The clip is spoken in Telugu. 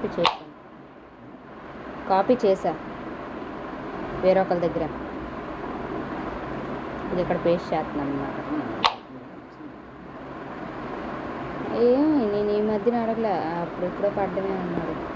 కాపీ చేశాను కాపీ చేశా వేరొకరి దగ్గర ఇది ఇక్కడ పేస్ట్ చేస్తున్నాను అనమాట ఏం నేను ఈ మధ్యన అడగలే అప్పుడు ఎప్పుడో పడ్డమే అన్నారు